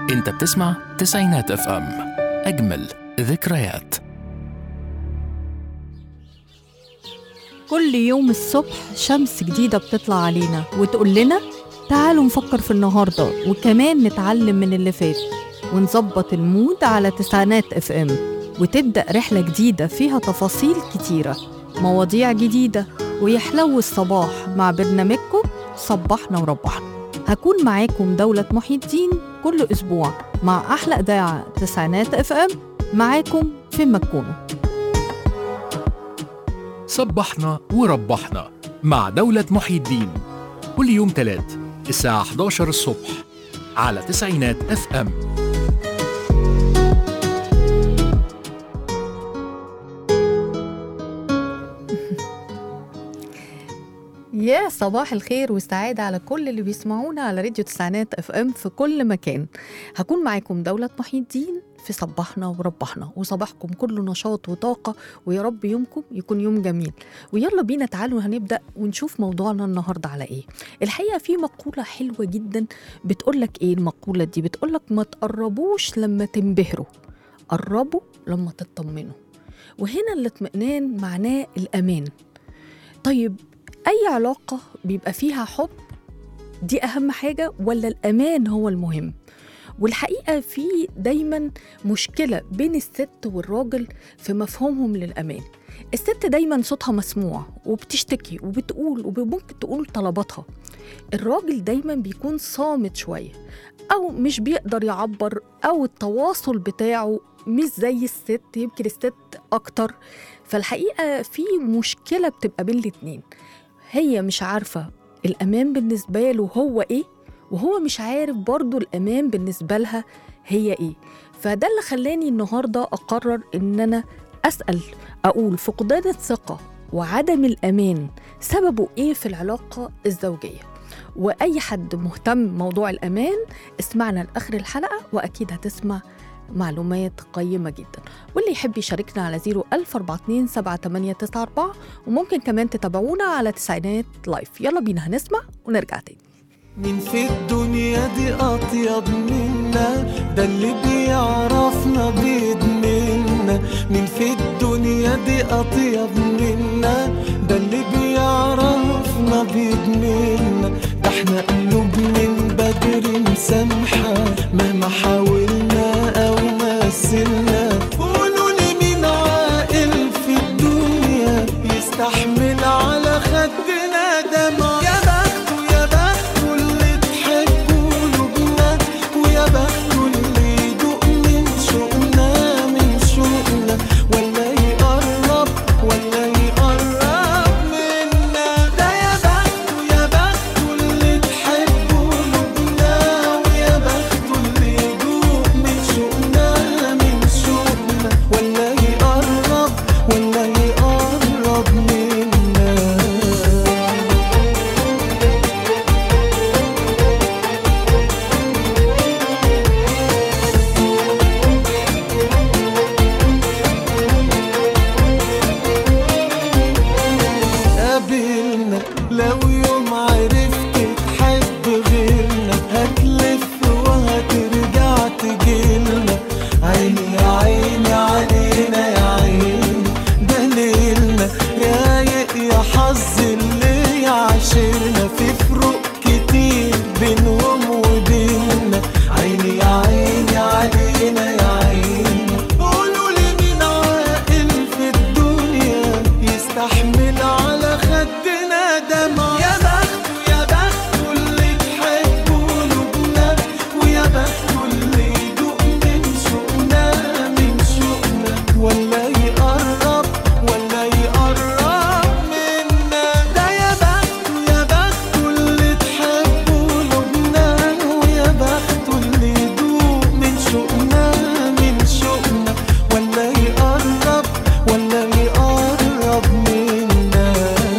انت بتسمع تسعينات اف ام اجمل ذكريات كل يوم الصبح شمس جديدة بتطلع علينا وتقول لنا تعالوا نفكر في النهاردة وكمان نتعلم من اللي فات ونظبط المود على تسعينات اف ام وتبدأ رحلة جديدة فيها تفاصيل كتيرة مواضيع جديدة ويحلو الصباح مع برنامجكم صبحنا وربحنا هكون معاكم دولة محي الدين كل أسبوع مع أحلى إذاعة تسعينات اف ام معاكم فين ما تكونوا صبحنا وربحنا مع دولة محي الدين كل يوم تلات الساعة 11 الصبح على تسعينات اف ام يا صباح الخير والسعادة على كل اللي بيسمعونا على راديو تسعينات اف ام في كل مكان هكون معاكم دولة محي الدين في صبحنا وربحنا وصباحكم كله نشاط وطاقة ويا رب يومكم يكون يوم جميل ويلا بينا تعالوا هنبدأ ونشوف موضوعنا النهاردة على ايه الحقيقة في مقولة حلوة جدا بتقولك ايه المقولة دي بتقولك ما تقربوش لما تنبهروا قربوا لما تطمنوا وهنا الاطمئنان معناه الأمان طيب أي علاقة بيبقى فيها حب دي أهم حاجة ولا الأمان هو المهم؟ والحقيقة في دايما مشكلة بين الست والراجل في مفهومهم للأمان الست دايما صوتها مسموع وبتشتكي وبتقول وممكن تقول طلباتها الراجل دايما بيكون صامت شوية أو مش بيقدر يعبر أو التواصل بتاعه مش زي الست يمكن الست أكتر فالحقيقة في مشكلة بتبقى بين الاتنين هي مش عارفة الأمان بالنسبة له هو إيه وهو مش عارف برضو الأمان بالنسبة لها هي إيه فده اللي خلاني النهاردة أقرر إن أنا أسأل أقول فقدان الثقة وعدم الأمان سببه إيه في العلاقة الزوجية وأي حد مهتم موضوع الأمان اسمعنا لآخر الحلقة وأكيد هتسمع معلومات قيمة جدا واللي يحب يشاركنا على 014278894 وممكن كمان تتابعونا على تسعينات لايف يلا بينا هنسمع ونرجع تاني مين في الدنيا دي أطيب منا ده اللي بيعرفنا بيدمنا مين في الدنيا دي أطيب منا ده اللي بيعرفنا بيدمنا ده احنا قلوب من بدري مسامحة مهما حاولنا أو مثلنا قولوا لي مين عاقل في الدنيا يستحمل على خدنا دمع يا بخته يا بخته اللي تحبه قلوبنا ويا بخته اللي يدوق من شوقنا من شوقنا ولا يقرب ولا يقرب منا ده يا بخته يا بخته اللي تحبه قلوبنا ويا بخته اللي يدوق من شوقنا من شوقنا ولا يقرب ولا يقرب منا قابلنا لو يوم عرفت تحب غيرنا هتلف وهترجع تجيلنا عيني يا عيني علينا يا عيني ده ليلنا رايق يا حظ اللي يعاشرنا في فروق كتير بينهم وبيننا عيني يا عيني علينا يا عيني قولوا لي مين عاقل في الدنيا يستحمل على خدنا دمع يا بخته يا بخته اللي تحب قلوبنا ويا بخته اللي يدوق من شوقنا من شوقنا ولا يقرب ولا يقرب منا ده يا بخته يا بخته اللي تحب قلوبنا ويا بخته اللي يدوق من شوقنا من شوقنا ولا يقرب ولا يقرب منا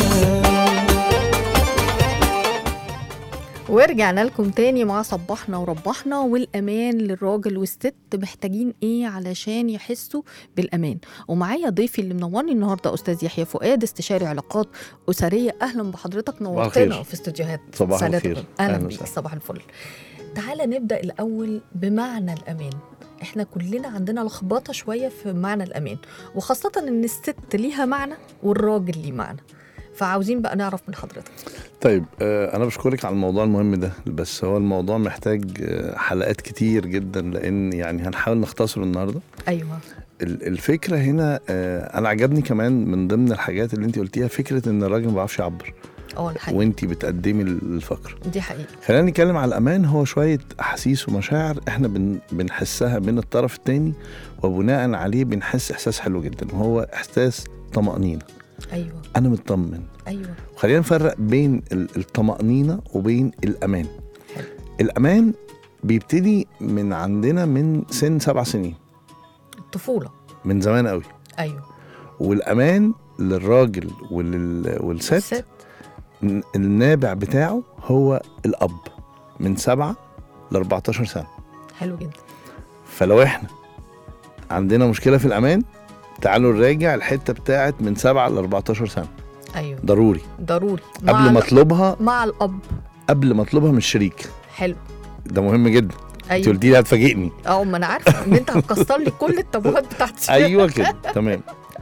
ورجعنا لكم تاني مع صبحنا وربحنا والأمان للراجل والست محتاجين إيه علشان يحسوا بالأمان ومعايا ضيفي اللي منورني النهاردة أستاذ يحيى فؤاد استشاري علاقات أسرية أهلا بحضرتك نورتنا الخير. في استوديوهات صباح سعادة الخير. الفل. أهلا أهلا بيك وسهلا. صباح الفل تعالى نبدا الاول بمعنى الامان احنا كلنا عندنا لخبطه شويه في معنى الامان وخاصه ان الست ليها معنى والراجل ليه معنى فعاوزين بقى نعرف من حضرتك طيب آه، انا بشكرك على الموضوع المهم ده بس هو الموضوع محتاج آه، حلقات كتير جدا لان يعني هنحاول نختصره النهارده ايوه ال- الفكره هنا آه، انا عجبني كمان من ضمن الحاجات اللي انت قلتيها فكره ان الراجل ما بيعرفش يعبر اه الحقيقه وانت بتقدمي الفقره دي حقيقه خلينا نتكلم على الامان هو شويه احاسيس ومشاعر احنا بن بنحسها من الطرف الثاني وبناء عليه بنحس احساس حلو جدا وهو احساس طمانينه ايوه انا مطمن ايوه خلينا نفرق بين ال- الطمأنينة وبين الأمان حلو. الأمان بيبتدي من عندنا من سن سبع سنين الطفوله من زمان قوي ايوه والأمان للراجل ولل... والست الست ن- النابع بتاعه هو الأب من سبعة ل 14 سنة حلو جدا فلو احنا عندنا مشكلة في الأمان تعالوا نراجع الحتة بتاعت من سبعة ل 14 سنة ايوه ضروري ضروري مع قبل ما ال- اطلبها مع الاب قبل ما اطلبها من الشريك حلو ده مهم جدا انت ايوه قلتي لي هتفاجئني اه ما انا عارفه ان انت هتكسر لي كل التابوهات بتاعتي ايوه كده تمام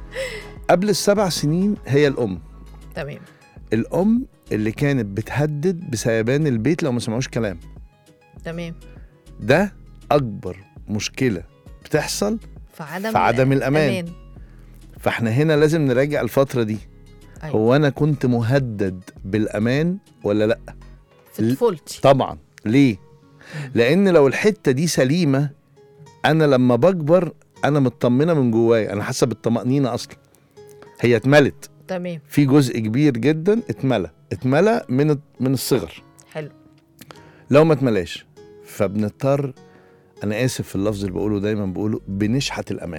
قبل السبع سنين هي الام تمام الام اللي كانت بتهدد بسيبان البيت لو ما سمعوش كلام تمام ده اكبر مشكله بتحصل في عدم في عدم الأمان. فاحنا هنا لازم نراجع الفتره دي أيوة. هو انا كنت مهدد بالامان ولا لا في طفولتي طبعا ليه لان لو الحته دي سليمه انا لما بكبر انا مطمنه من جوايا انا حاسه بالطمانينه اصلا هي اتملت تمام في جزء كبير جدا اتملى اتملى من من الصغر حلو لو ما اتملاش فبنضطر انا اسف في اللفظ اللي بقوله دايما بقوله بنشحت الامان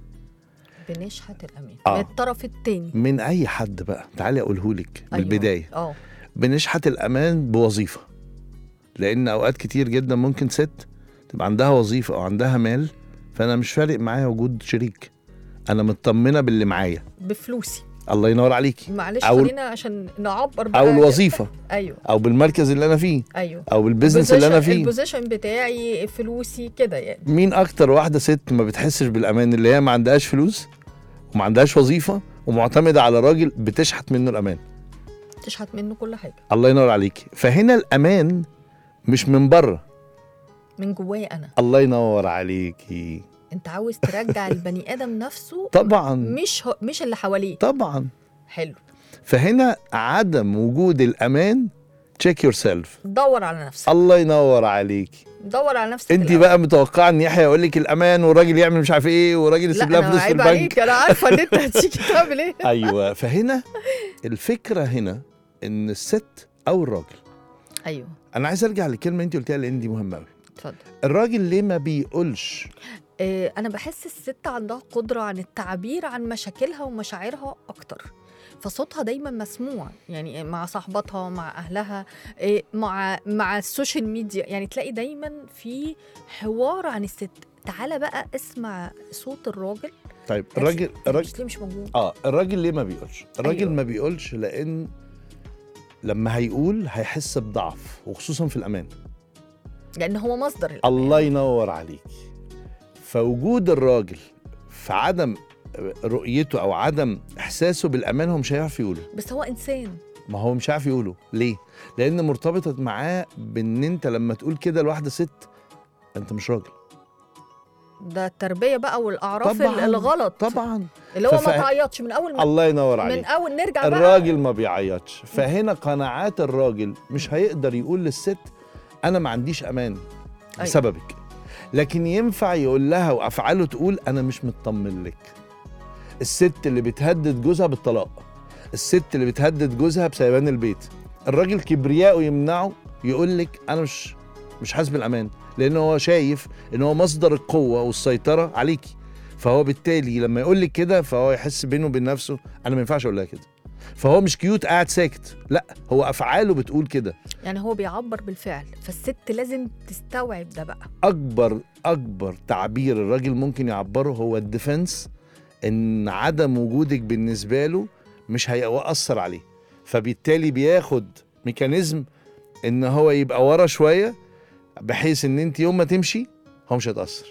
بنشحت الامان آه. من الطرف التاني من اي حد بقى تعالي اقوله لك من أيوة. البدايه اه بنشحت الامان بوظيفه لان اوقات كتير جدا ممكن ست تبقى عندها وظيفه او عندها مال فانا مش فارق معايا وجود شريك انا مطمنه باللي معايا بفلوسي الله ينور عليكي معلش أو- خلينا عشان نعبر بقى او الوظيفه ايوه او بالمركز اللي انا فيه ايوه او بالبزنس اللي انا البوزيشن- فيه البوزيشن بتاعي فلوسي كده يعني مين اكتر واحده ست ما بتحسش بالامان اللي هي ما عندهاش فلوس وما عندهاش وظيفه ومعتمده على راجل بتشحت منه الامان تشحت منه كل حاجه الله ينور عليكي فهنا الامان مش من بره من جوايا انا الله ينور عليكي انت عاوز ترجع البني ادم نفسه طبعا مش هو مش اللي حواليه طبعا حلو فهنا عدم وجود الامان تشيك يور سيلف دور على نفسك الله ينور عليكي دور على نفسك انت الأول. بقى متوقعه ان يحيى يقول لك الامان والراجل يعمل مش عارف ايه والراجل يسيب لا لها انا فلوس في عيب البنك عليك انا عارفه ان انت هتيجي تعمل ايه ايوه فهنا الفكره هنا ان الست او الراجل ايوه انا عايز ارجع لكلمه انت قلتيها لان دي مهمه قوي اتفضل الراجل ليه ما بيقولش آه، انا بحس الست عندها قدره عن التعبير عن مشاكلها ومشاعرها اكتر فصوتها دايما مسموع يعني مع صاحباتها مع اهلها آه، مع مع السوشيال ميديا يعني تلاقي دايما في حوار عن الست تعالى بقى اسمع صوت الراجل طيب الراجل الراجل مش ليه مش موجود اه الراجل ليه ما بيقولش الراجل أيوة. ما بيقولش لان لما هيقول هيحس بضعف وخصوصا في الامان لان هو مصدر الأمان. الله ينور عليك فوجود الراجل في عدم رؤيته او عدم احساسه بالامان هو مش هيعرف يقوله بس هو انسان ما هو مش عارف يقوله ليه لان مرتبطه معاه بان انت لما تقول كده لواحده ست انت مش راجل ده التربيه بقى والاعراف طبعاً، الغلط طبعا اللي هو ما ففا- تعيطش من اول ما الله ينور من عليك اول نرجع بقى الراجل ما بيعيطش فهنا قناعات الراجل مش هيقدر يقول للست انا ما عنديش امان أيوة. بسببك لكن ينفع يقول لها وافعاله تقول انا مش مطمن لك الست اللي بتهدد جوزها بالطلاق الست اللي بتهدد جوزها بسيبان البيت الراجل كبرياءه يمنعه يقول لك انا مش مش حاسس بالامان لان هو شايف ان هو مصدر القوه والسيطره عليكي فهو بالتالي لما يقول لك كده فهو يحس بينه وبين نفسه انا ما ينفعش اقول لها كده فهو مش كيوت قاعد ساكت لا هو افعاله بتقول كده يعني هو بيعبر بالفعل فالست لازم تستوعب ده بقى اكبر اكبر تعبير الراجل ممكن يعبره هو الديفنس ان عدم وجودك بالنسبه له مش هيأثر عليه فبالتالي بياخد ميكانيزم ان هو يبقى ورا شويه بحيث ان انت يوم ما تمشي هو مش هيتاثر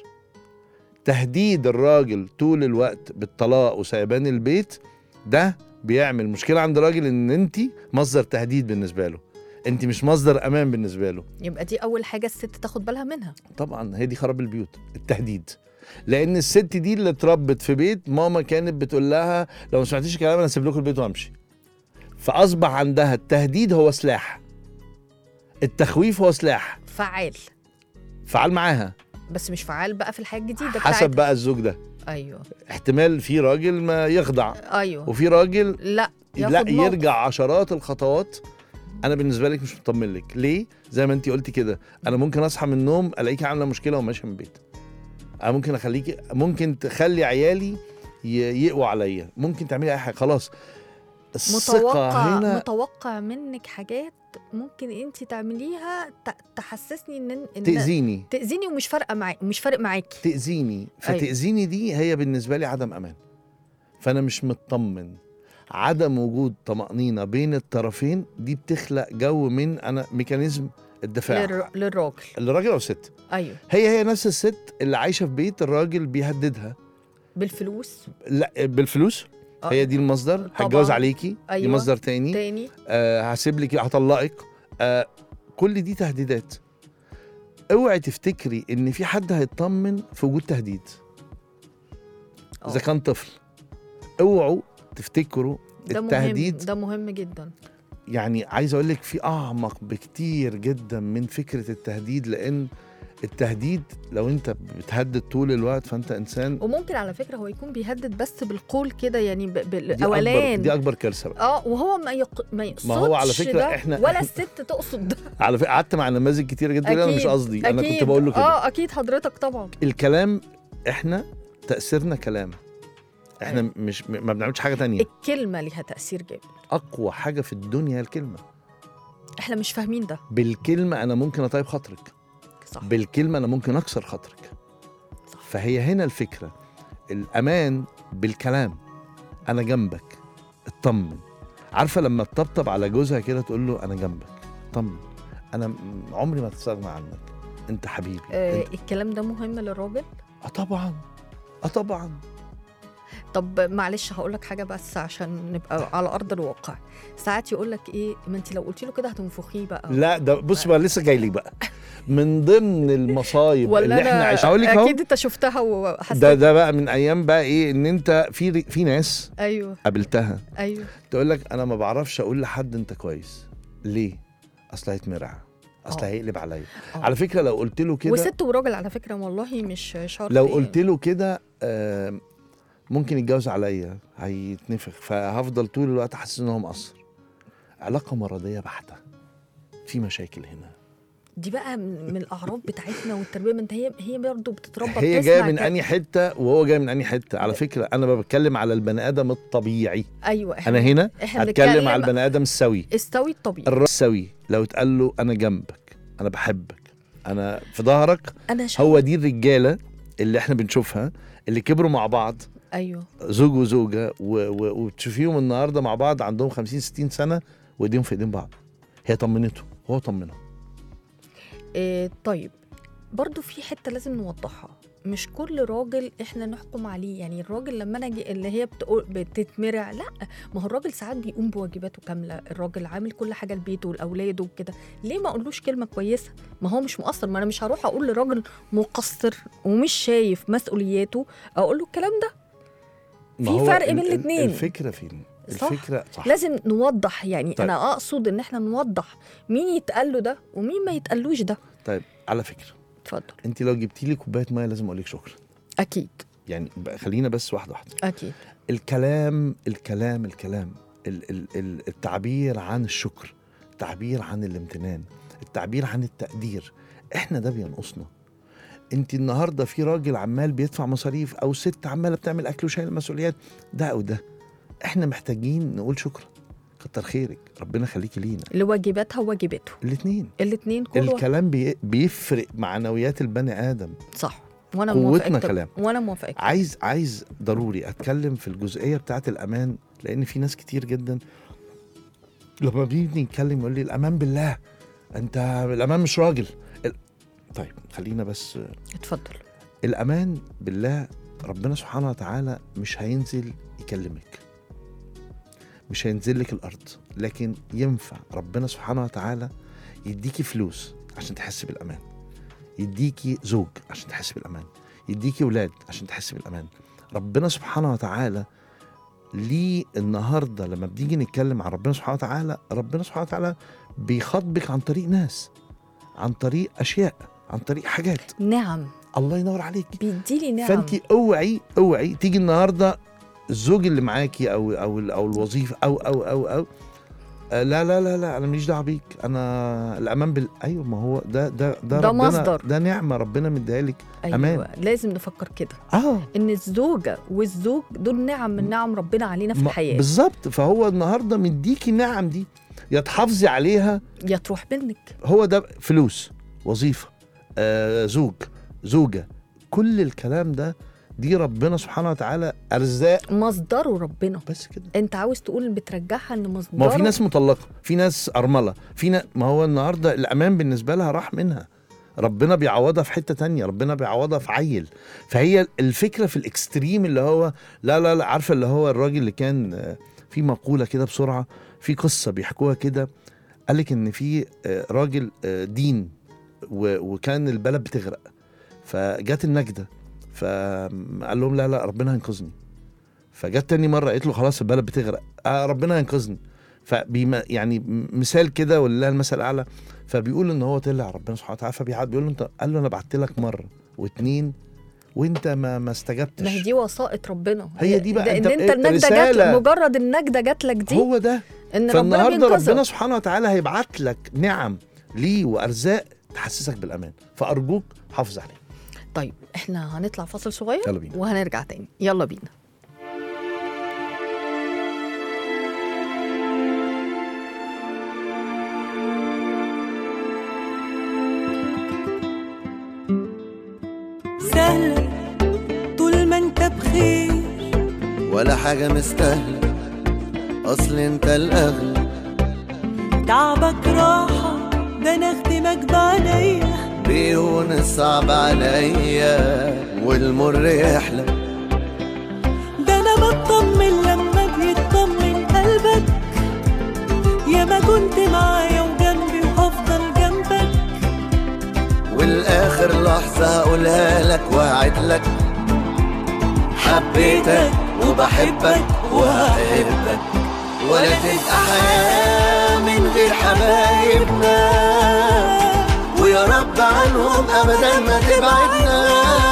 تهديد الراجل طول الوقت بالطلاق وسيبان البيت ده بيعمل مشكله عند الراجل ان انت مصدر تهديد بالنسبه له انت مش مصدر امان بالنسبه له يبقى دي اول حاجه الست تاخد بالها منها طبعا هي دي خراب البيوت التهديد لان الست دي اللي اتربت في بيت ماما كانت بتقول لها لو ما سمعتيش كلام انا هسيب لكم البيت وامشي فاصبح عندها التهديد هو سلاح التخويف هو سلاح فعال فعال معاها بس مش فعال بقى في الحاجه الجديده حسب بتاعتها. بقى الزوج ده ايوه احتمال في راجل ما يخضع ايوه وفي راجل لا ياخد لا موقف. يرجع عشرات الخطوات انا بالنسبه لك مش مطمن لك ليه زي ما انت قلتي كده انا ممكن اصحى من النوم الاقيكي عامله مشكله وماشيه من البيت انا ممكن اخليكي ممكن تخلي عيالي ي- يقووا عليا ممكن تعملي اي حاجه خلاص الثقه متوقع هنا متوقع منك حاجات ممكن انت تعمليها ت- تحسسني ان ان تاذيني تاذيني ومش فارقه معاك مش فارق معاكي تاذيني فتاذيني دي هي بالنسبه لي عدم امان فانا مش مطمن عدم وجود طمانينه بين الطرفين دي بتخلق جو من انا ميكانيزم الدفاع للر... للراجل الراجل او الست ايوه هي هي نفس الست اللي عايشه في بيت الراجل بيهددها بالفلوس لا بالفلوس آه. هي دي المصدر طبعاً. هتجوز عليكي دي أيوة. مصدر تاني تاني آه هسيب لك هطلقك آه كل دي تهديدات اوعي تفتكري ان في حد هيطمن في وجود تهديد آه. اذا كان طفل اوعوا تفتكروا ده التهديد مهم ده مهم جدا يعني عايز اقول لك في اعمق بكتير جدا من فكره التهديد لان التهديد لو انت بتهدد طول الوقت فانت انسان وممكن على فكره هو يكون بيهدد بس بالقول كده يعني ب... دي اكبر بالاولان دي اكبر كارثه بقى اه وهو ما يق... ما يقصدش ما هو على فكرة ده إحنا- ولا الست تقصد ده على فكره قعدت مع نماذج كتير جدا انا مش أكيد، قصدي انا كنت أكيد. بقول له كده اه اكيد حضرتك طبعا الكلام احنا تاثيرنا كلام احنا مش ما بنعملش حاجه تانية الكلمه ليها تاثير جامد اقوى حاجه في الدنيا هي الكلمه احنا مش فاهمين ده بالكلمه انا ممكن اطيب خاطرك صح بالكلمه انا ممكن اكسر خاطرك صح. فهي هنا الفكره الامان بالكلام انا جنبك اطمن عارفه لما تطبطب على جوزها كده تقول له انا جنبك طمن انا م- عمري ما هتستغنى عنك انت حبيبي آه انت... الكلام ده مهم للراجل اه طبعا اه طبعا طب معلش هقول لك حاجه بس عشان نبقى على ارض الواقع ساعات يقول لك ايه ما انت لو قلت له كده هتنفخيه بقى لا ده بص بقى لسه جاي لي بقى من ضمن المصايب ولا اللي احنا انا عايشين هقول لك اهو اكيد انت شفتها وحسيت ده ده بقى من ايام بقى ايه ان انت في في ناس ايوه قابلتها ايوه تقول لك انا ما بعرفش اقول لحد انت كويس ليه اصل هيتمرع اصل آه. هيقلب عليا آه. على فكره لو قلت له كده وست وراجل على فكره والله مش شرط لو إيه. قلت له كده آه، ممكن يتجوز عليا هيتنفخ فهفضل طول الوقت حاسس ان هو مقصر علاقه مرضيه بحته في مشاكل هنا دي بقى من من الاعراف بتاعتنا والتربيه ما انت هي هي برضه بتتربى هي بتسمع جايه من ك- انهي حته وهو جاي من انهي حته على فكره انا بتكلم على البني ادم الطبيعي ايوه انا هنا احنا هتكلم بنتكلم على البني ادم السوي استوي الطبيعي الراجل السوي لو اتقال له انا جنبك انا بحبك انا في ظهرك انا شايف هو دي الرجاله اللي احنا بنشوفها اللي كبروا مع بعض ايوه زوج وزوجه و- و- وتشوفيهم النهارده مع بعض عندهم 50 60 سنه وايديهم في ايدين بعض هي طمنته هو طمنها إيه طيب برضو في حته لازم نوضحها مش كل راجل احنا نحكم عليه يعني الراجل لما انا أجي- اللي هي بتقول بتتمرع لا ما هو الراجل ساعات بيقوم بواجباته كامله الراجل عامل كل حاجه لبيته ولاولاده وكده ليه ما اقولوش كلمه كويسه ما هو مش مقصر ما انا مش هروح اقول لراجل مقصر ومش شايف مسؤولياته اقول له الكلام ده ما في هو فرق بين ال- ال- الاتنين. الفكره فين صح. الفكره صح لازم نوضح يعني طيب. انا اقصد ان احنا نوضح مين يتقال له ده ومين ما يتقالوش ده طيب على فكره اتفضل انت لو جبتي لي كوبايه ميه لازم اقول لك شكرا اكيد يعني بقى خلينا بس واحده واحده اكيد الكلام الكلام الكلام ال- ال- ال- التعبير عن الشكر التعبير عن الامتنان التعبير عن التقدير احنا ده بينقصنا انت النهارده في راجل عمال بيدفع مصاريف او ست عماله بتعمل اكل وشايل المسؤوليات ده او ده احنا محتاجين نقول شكرا كتر خيرك ربنا يخليكي لينا لواجباتها وواجباته الاثنين الاثنين كل واحد الكلام بي بيفرق معنويات البني ادم صح وانا قوتنا موافقك طب- كلام. وانا موافقك عايز عايز ضروري اتكلم في الجزئيه بتاعت الامان لان في ناس كتير جدا لما بيجي نتكلم يقول لي الامان بالله انت الامان مش راجل ال- طيب خلينا بس اتفضل الامان بالله ربنا سبحانه وتعالى مش هينزل يكلمك مش هينزل لك الارض لكن ينفع ربنا سبحانه وتعالى يديكي فلوس عشان تحسي بالامان يديكي زوج عشان تحسي بالامان يديكي ولاد عشان تحسي بالامان ربنا سبحانه وتعالى ليه النهارده لما بنيجي نتكلم عن ربنا سبحانه وتعالى ربنا سبحانه وتعالى بيخاطبك عن طريق ناس عن طريق اشياء عن طريق حاجات نعم الله ينور عليك بيديلي نعم فانت اوعي اوعي تيجي النهارده الزوج اللي معاكي او او او الوظيفه او او او او آه، لا لا لا لا انا ماليش دعوه بيك انا الامان بال ايوه ما هو ده ده ده, ده ربنا مصدر. ده نعمه ربنا مديها لك أيوة. أمان. لازم نفكر كده اه ان الزوجه والزوج دول نعم من نعم ربنا علينا في ما- الحياه بالظبط فهو النهارده مديكي النعم دي يا تحافظي عليها يا تروح منك هو ده فلوس وظيفه آه زوج زوجه كل الكلام ده دي ربنا سبحانه وتعالى ارزاق مصدره ربنا بس كده انت عاوز تقول ان بترجعها ان مصدره ما هو في ناس مطلقه في ناس ارمله في نا... ما هو النهارده الامان بالنسبه لها راح منها ربنا بيعوضها في حته تانية ربنا بيعوضها في عيل فهي الفكره في الاكستريم اللي هو لا لا لا عارفه اللي هو الراجل اللي كان آه، في مقوله كده بسرعه في قصه بيحكوها كده قال لك ان في آه، راجل آه، دين و- وكان البلد بتغرق فجت النجده فقال لهم لا لا ربنا هينقذني فجت تاني مره قالت له خلاص البلد بتغرق آه ربنا هينقذني فبيما يعني م- مثال كده ولله المثل الاعلى فبيقول ان هو طلع ربنا سبحانه وتعالى فبيعاد بيقول له انت قال له انا بعت لك مره واتنين وانت ما ما استجبتش ما هي دي وسائط ربنا هي دي بقى ده انت- ان انت النجده جات رسالة. لك مجرد النجده جات لك دي هو ده ان ربنا فالنهارده ربنا بينقذك سبحانه وتعالى هيبعت لك نعم ليه وارزاق تحسسك بالامان فارجوك حافظ عليه طيب احنا هنطلع فاصل صغير يلا بينا وهنرجع تاني يلا بينا سهلة طول ما انت بخير ولا حاجة مستاهلة أصل أنت الأغلى تعبك راحة ده انا اخدمك بعينيا بيهون الصعب عليا والمر يحلى ده انا بطمن لما بيطمن قلبك يا ما كنت معايا وجنبي وهفضل جنبك والآخر لحظة هقولها لك وأعد لك حبيتك وبحبك وهحبك ولا تبقى حياة من غير حبايبنا ويا رب عنهم أبدا ما تبعدنا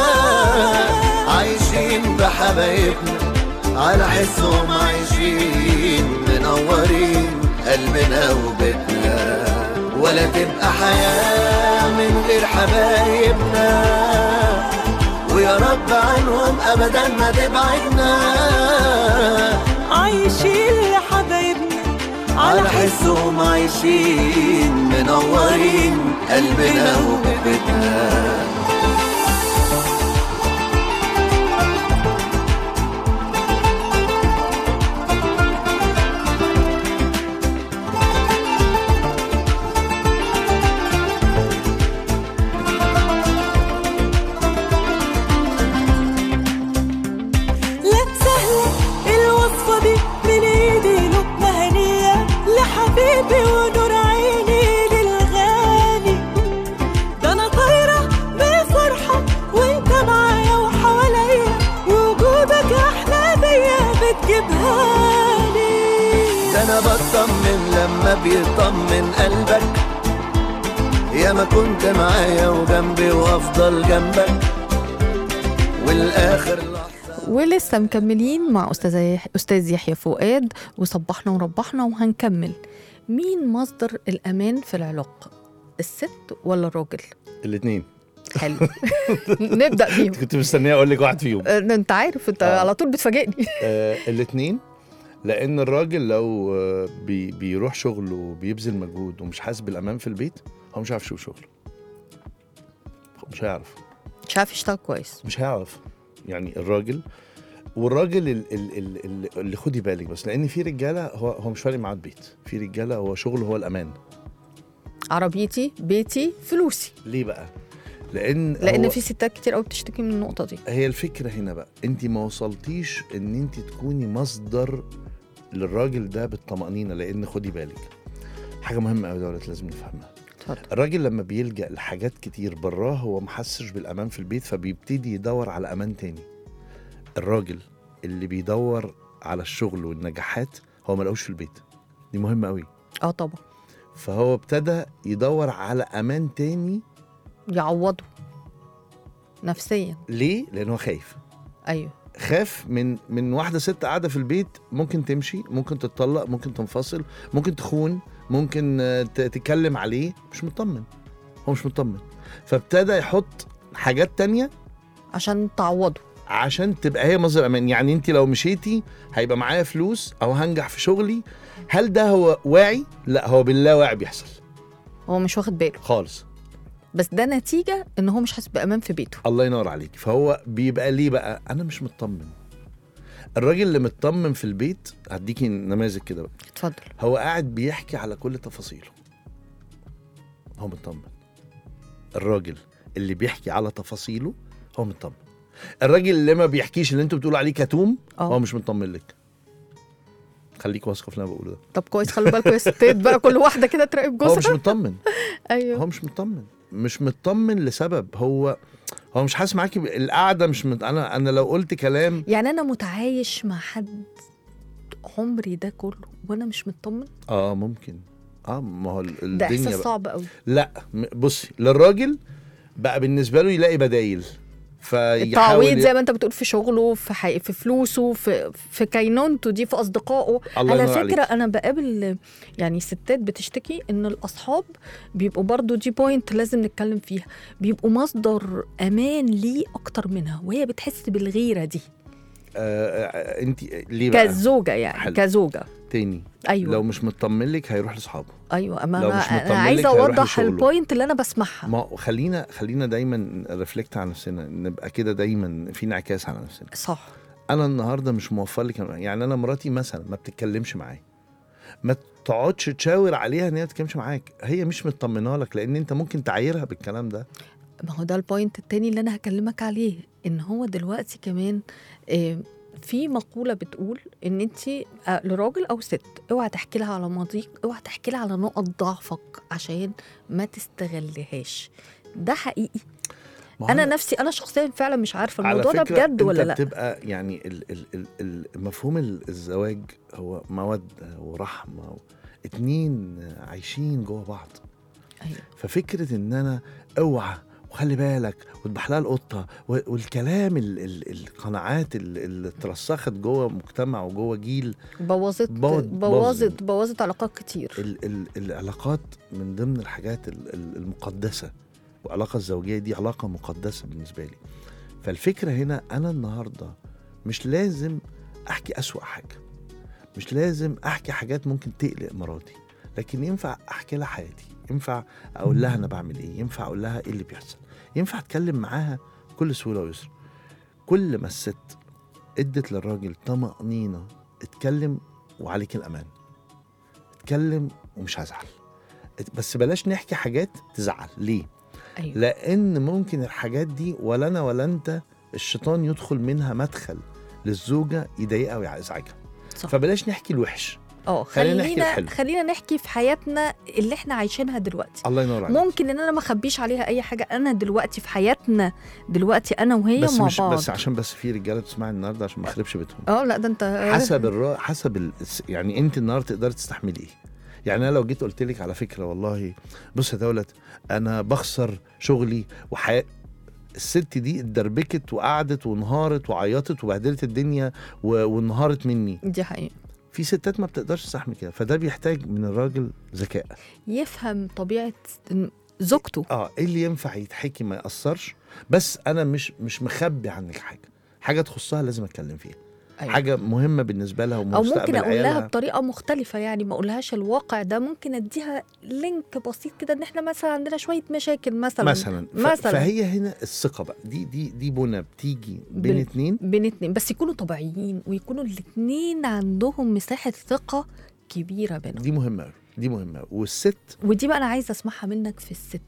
عايشين بحبايبنا على حسهم عايشين منورين قلبنا وبيتنا ولا تبقى حياة من غير حبايبنا ويا رب عنهم أبدا ما تبعدنا عايشين لحبايبنا على حسهم عايشين منورين قلبنا وبيتنا لا سهلة الوصفة دي من ايدي لقمة هنية لحبيبي ونور عيني للغالي ده انا طايرة بفرحة وانت معايا وحواليا وجودك احلى بيا بتجيبها لي ده انا بطمن لما بيطمن قلبك يا ما كنت معايا وجنبي وافضل جنبك والاخر لحظه ولسه مكملين مع استاذ يح- استاذ يحيى فؤاد وصبحنا وربحنا وهنكمل مين مصدر الامان في العلاقه الست ولا الراجل الاثنين حلو نبدا بيهم كنت مستنيه اقول لك واحد فيهم آه، انت عارف انت آه. على طول بتفاجئني آه الاثنين لان الراجل لو آه، بي بيروح شغله وبيبذل مجهود ومش حاسس بالامان في البيت هو مش هيعرف يشوف شغله مش هيعرف مش عارف يشتغل كويس مش هيعرف يعني الراجل والراجل ال- ال- ال- ال- اللي خدي بالك بس لان في رجاله هو هو مش فارق معاه البيت في رجاله هو شغله هو الامان عربيتي بيتي فلوسي ليه بقى لان لان هو في ستات كتير قوي بتشتكي من النقطه دي هي الفكره هنا بقى انت ما وصلتيش ان انت تكوني مصدر للراجل ده بالطمانينه لان خدي بالك حاجه مهمه قوي دولت لازم نفهمها اتفضل الراجل لما بيلجأ لحاجات كتير براه هو محسش بالأمان في البيت فبيبتدي يدور على أمان تاني الراجل اللي بيدور على الشغل والنجاحات هو ملقوش في البيت دي مهمة قوي اه طبعا فهو ابتدى يدور على أمان تاني يعوضوا نفسيا ليه؟ لأن هو خايف ايوه خاف من من واحدة ست قاعدة في البيت ممكن تمشي ممكن تتطلق ممكن تنفصل ممكن تخون ممكن آه، ت- تتكلم عليه مش مطمن هو مش مطمن فابتدى يحط حاجات تانية عشان تعوضوا عشان تبقى هي مصدر امان يعني انت لو مشيتي هيبقى معايا فلوس او هنجح في شغلي هل ده هو واعي لا هو بالله واعي بيحصل هو مش واخد باله خالص بس ده نتيجه ان هو مش حاسس بامان في بيته الله ينور عليك فهو بيبقى ليه بقى انا مش مطمن الراجل اللي مطمن في البيت هديكي نماذج كده بقى اتفضل هو قاعد بيحكي على كل تفاصيله هو مطمن الراجل اللي بيحكي على تفاصيله هو مطمن الراجل اللي ما بيحكيش اللي انتوا بتقولوا عليه كتوم هو اه مش مطمن لك خليك واثقه في اللي انا بقوله ده طب كويس خلوا بالكم يا ستات بقى كل واحده كده تراقب هو مش جوزها مطمن ايوه هو مش مطمن مش مطمن لسبب هو هو مش حاسس معاكي ب- القعده مش مت... انا انا لو قلت كلام يعني انا متعايش مع حد عمري ده كله وانا مش مطمن اه ممكن اه ما هو ال- ده الدنيا احساس بقى. صعب قوي لا م- بصي للراجل بقى بالنسبه له يلاقي بدايل التعويض فيحاول زي ما انت بتقول في شغله في حي... في فلوسه في في كينونته دي في اصدقائه الله على ينور فكره عليك. انا بقابل يعني ستات بتشتكي ان الاصحاب بيبقوا برضو دي بوينت لازم نتكلم فيها بيبقوا مصدر امان ليه اكتر منها وهي بتحس بالغيره دي آه آه انت ليه بقى كزوجه يعني حلو. كزوجه تاني ايوه لو مش مطمن لك هيروح لاصحابه ايوه اما لو انا, مش أنا مطمن عايزه لك هيروح اوضح لشغله. البوينت اللي انا بسمعها ما هو خلينا خلينا دايما ريفلكت على نفسنا نبقى كده دايما في انعكاس على نفسنا صح انا النهارده مش موفر لك يعني انا مراتي مثلا ما بتتكلمش معايا ما تقعدش تشاور عليها ان هي ما تتكلمش معاك هي مش مطمنه لك لان انت ممكن تعايرها بالكلام ده ما هو ده البوينت التاني اللي انا هكلمك عليه ان هو دلوقتي كمان آه، في مقولة بتقول ان انت لراجل او ست اوعى تحكي لها على ماضيك اوعى تحكي لها على نقط ضعفك عشان ما تستغلهاش ده حقيقي ما هو انا نفسي انا شخصيا فعلا مش عارفه على الموضوع ده فكرة بجد ولا انت لا بتبقى يعني ال ال ال ال مفهوم ال- الزواج هو موده ورحمه و... اتنين عايشين جوه بعض أيوة. ففكره ان انا اوعى وخلي بالك وتذبح لها القطه و- والكلام ال ال القناعات ال- اللي اترسخت جوه مجتمع وجوه جيل بوظت بوظ- بوظت بوظت علاقات كتير ال ال العلاقات من ضمن الحاجات ال- ال- المقدسه والعلاقه الزوجيه دي علاقه مقدسه بالنسبه لي فالفكره هنا انا النهارده مش لازم احكي اسوأ حاجه مش لازم احكي حاجات ممكن تقلق مراتي لكن ينفع احكي لها حياتي ينفع اقول لها انا بعمل ايه ينفع اقول لها ايه اللي بيحصل ينفع اتكلم معاها بكل سهوله ويسر كل ما الست ادت للراجل طمأنينة اتكلم وعليك الأمان اتكلم ومش هزعل بس بلاش نحكي حاجات تزعل ليه ايوه لان ممكن الحاجات دي ولا انا ولا انت الشيطان يدخل منها مدخل للزوجه يضايقها ويزعجها صح. فبلاش نحكي الوحش اه خلينا نحكي خلينا الحلو. خلينا نحكي في حياتنا اللي احنا عايشينها دلوقتي الله ينور عليك ممكن ان انا ما اخبيش عليها اي حاجه انا دلوقتي في حياتنا دلوقتي انا وهي بس مع مش بعض بس عشان بس في رجاله بتسمعني النهارده عشان ما اخربش بيتهم اه لا ده انت حسب الرا... حسب ال... يعني انت النهارده تقدري تستحملي ايه يعني انا لو جيت قلت لك على فكره والله بص يا دولت انا بخسر شغلي وحياه الست دي اتدربكت وقعدت وانهارت وعيطت وبهدلت الدنيا و... وانهارت مني دي حقيقه في ستات ما بتقدرش تستحمل كده فده بيحتاج من الراجل ذكاء يفهم طبيعه زوجته اه ايه اللي ينفع يتحكي ما ياثرش بس انا مش مش مخبي عنك حاجه حاجه تخصها لازم اتكلم فيها أيوة. حاجه مهمه بالنسبه لها او ومستقبل ممكن اقول لها عيالها. بطريقه مختلفه يعني ما اقولهاش الواقع ده ممكن اديها لينك بسيط كده ان احنا مثلا عندنا شويه مشاكل مثلا مثلا ف- مثلا. فهي هنا الثقه بقى دي دي دي بنى بتيجي بين بال- اتنين بين اتنين بس يكونوا طبيعيين ويكونوا الاتنين عندهم مساحه ثقه كبيره بينهم دي مهمه أوي، دي مهمه أوي. والست ودي بقى انا عايزه اسمعها منك في الست بقى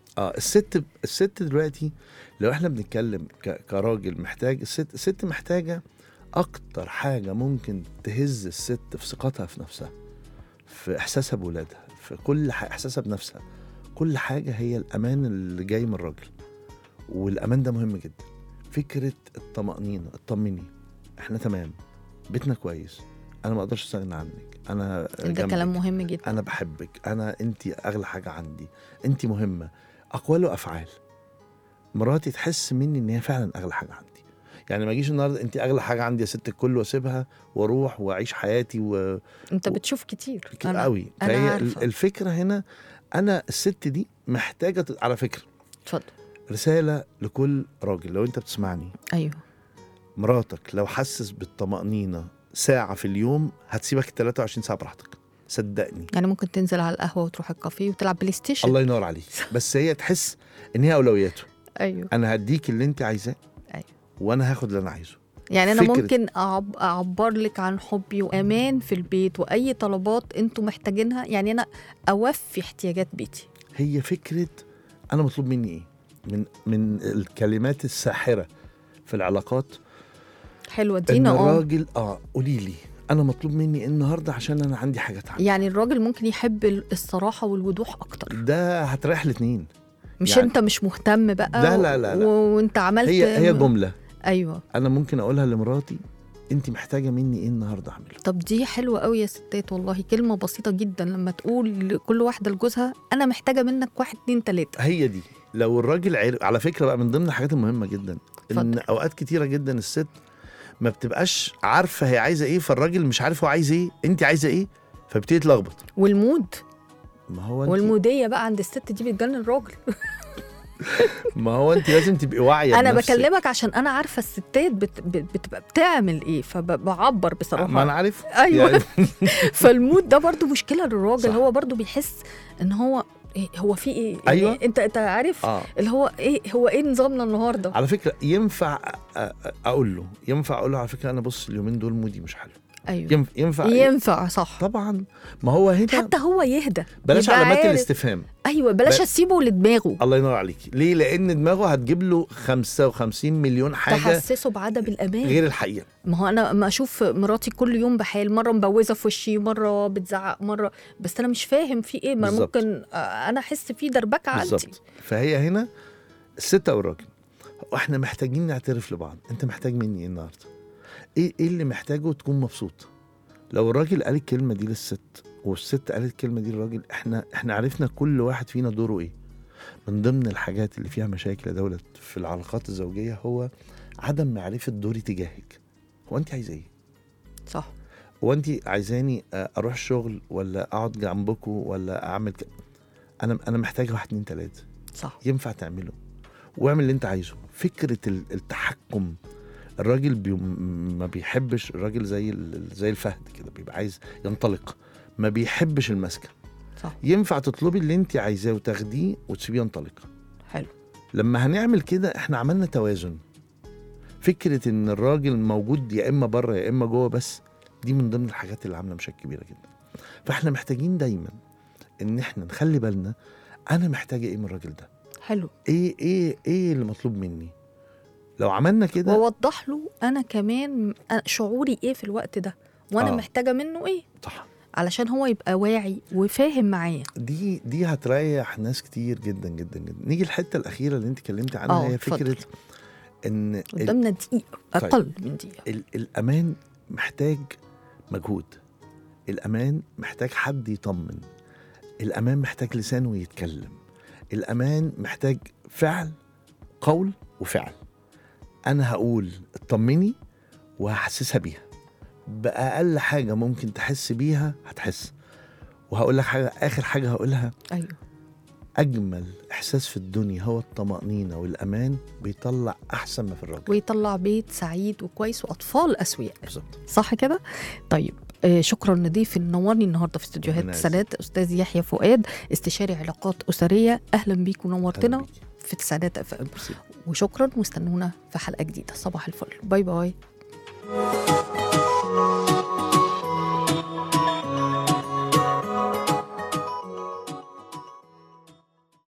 اه الست الست دلوقتي لو احنا بنتكلم ك- كراجل محتاج الست الست محتاجه اكتر حاجه ممكن تهز الست في ثقتها في نفسها في احساسها بولادها في كل حاجه احساسها بنفسها كل حاجه هي الامان اللي جاي من الراجل والامان ده مهم جدا فكره الطمانينه اطمني احنا تمام بيتنا كويس انا ما اقدرش استغنى عنك انا ده جنبك. كلام مهم جدا انا بحبك انا انت اغلى حاجه عندي انت مهمه اقوال وافعال مراتي تحس مني ان هي فعلا اغلى حاجه عندي يعني ما اجيش النهارده انت اغلى حاجه عندي يا ست الكل واسيبها واروح واعيش حياتي و... انت بتشوف كتير كتير أنا- قوي أنا فهي عارفة. ال- الفكره هنا انا الست دي محتاجه ت- على فكره اتفضل رساله لكل راجل لو انت بتسمعني ايوه مراتك لو حسس بالطمانينه ساعه في اليوم هتسيبك 23 ساعه براحتك صدقني يعني ممكن تنزل على القهوه وتروح الكافيه وتلعب بلاي ستيشن الله ينور عليك بس هي تحس ان هي اولوياته ايوه انا هديك اللي انت عايزاه أيوة. وانا هاخد اللي انا عايزه يعني انا فكرة. ممكن أعب... اعبر لك عن حبي وامان في البيت واي طلبات انتوا محتاجينها يعني انا اوفي احتياجات بيتي هي فكره انا مطلوب مني ايه من من الكلمات الساحره في العلاقات حلوه ان دينا اه الراجل اه قولي لي انا مطلوب مني إيه النهارده عشان انا عندي حاجات عندي يعني الراجل ممكن يحب الصراحه والوضوح اكتر ده هتريح الاثنين مش يعني- انت مش مهتم بقى لا، لا، لا، لا. و... وانت عملت هي هي جمله ايوه انا ممكن اقولها لمراتي انت محتاجه مني ايه النهارده اعمله طب دي حلوه قوي يا ستات والله كلمه بسيطه جدا لما تقول لكل واحده لجوزها انا محتاجه منك واحد اتنين تلاته هي دي لو الراجل عرف على فكره بقى من ضمن الحاجات المهمه جدا ان اتفضل. اوقات كتيره جدا الست ما بتبقاش عارفه هي عايزه ايه فالراجل مش عارف هو عايز ايه انت عايزه ايه فبتبتدي تلخبط والمود ما هو انت والموديه بقى عند الست دي بتجنن الراجل ما هو انت لازم تبقي واعيه انا بنفسك. بكلمك عشان انا عارفه الستات بت... بت- بتبقى بتعمل ايه فبعبر بصراحه ما انا عارف أيوة. يعني فالمود ده برضو مشكله للراجل صح. هو برضو بيحس ان هو إيه هو في ايه يعني أيوة. انت انت عارف اه اللي هو ايه هو ايه نظامنا النهارده على فكره ينفع أ- أ- اقول له ينفع اقول له على فكره انا بص اليومين دول مودي مش حلو ايوه ينفع ينفع ينفع صح طبعا ما هو هنا حتى هو يهدى بلاش يبقى علامات عارف. الاستفهام ايوه بلاش ب- اسيبه لدماغه الله ينور عليك ليه لان دماغه هتجيب له 55 مليون حاجه تحسسه بعدم الامان غير الحقيقه ما هو انا ما اشوف مراتي كل يوم بحال مره مبوزه في وشي مره بتزعق مره بس انا مش فاهم في ايه ما بالظبط. ممكن آه، انا احس في دربكه عندي بالظبط فهي هنا الست او الراجل واحنا محتاجين نعترف لبعض انت محتاج مني ايه النهارده ايه ايه اللي محتاجه تكون مبسوط لو الراجل قال الكلمه دي للست والست قالت الكلمه دي للراجل احنا احنا عرفنا كل واحد فينا دوره ايه من ضمن الحاجات اللي فيها مشاكل يا دولت في العلاقات الزوجيه هو عدم معرفه دوري تجاهك هو انت عايزه ايه صح هو انت عايزاني آه، اروح الشغل ولا اقعد جنبكم ولا اعمل ك... انا انا محتاج واحد اتنين تلاته صح ينفع تعمله واعمل اللي انت عايزه فكره ال- التحكم الراجل بي ما بيحبش الراجل زي ال- زي الفهد كده بيبقى عايز ينطلق ما بيحبش المسكه صح ينفع تطلبي اللي انت عايزاه وتاخديه وتسيبيه ينطلق حلو لما هنعمل كده احنا عملنا توازن فكره ان الراجل موجود يا اما بره يا اما جوه بس دي من ضمن الحاجات اللي عامله مشاكل كبيره جدا فاحنا محتاجين دايما ان احنا نخلي بالنا انا محتاجه ايه من الراجل ده حلو ايه ايه ايه اللي مطلوب مني لو عملنا كده واوضح له انا كمان أنا شعوري ايه في الوقت ده وانا آه. آه. محتاجه منه ايه صح علشان هو يبقى واعي وفاهم معايا دي دي هتريح ناس كتير جدا جدا جدا نيجي الحته الاخيره اللي انت اتكلمتي عنها آه، هي اتفضل. فكره ان ال قدامنا دقيقه اقل من دقيقه ال الامان محتاج مجهود الامان محتاج حد يطمن الامان محتاج لسانه يتكلم الامان محتاج فعل قول وفعل انا هقول اطمني وهحسسها بيها باقل حاجه ممكن تحس بيها هتحس وهقول لك حاجه اخر حاجه هقولها ايوه اجمل احساس في الدنيا هو الطمانينه والامان بيطلع احسن ما في الراجل ويطلع بيت سعيد وكويس واطفال اسوياء بالظبط صح كده طيب آه، شكرا نضيف منورني النهارده في استوديوهات ربنا تسعينات استاذ يحيى فؤاد استشاري علاقات اسريه اهلا بيك ونورتنا أهلاً بيكي. في تسعينات اف ام ميرسي. وشكرا واستنونا في حلقه جديده صباح الفل باي باي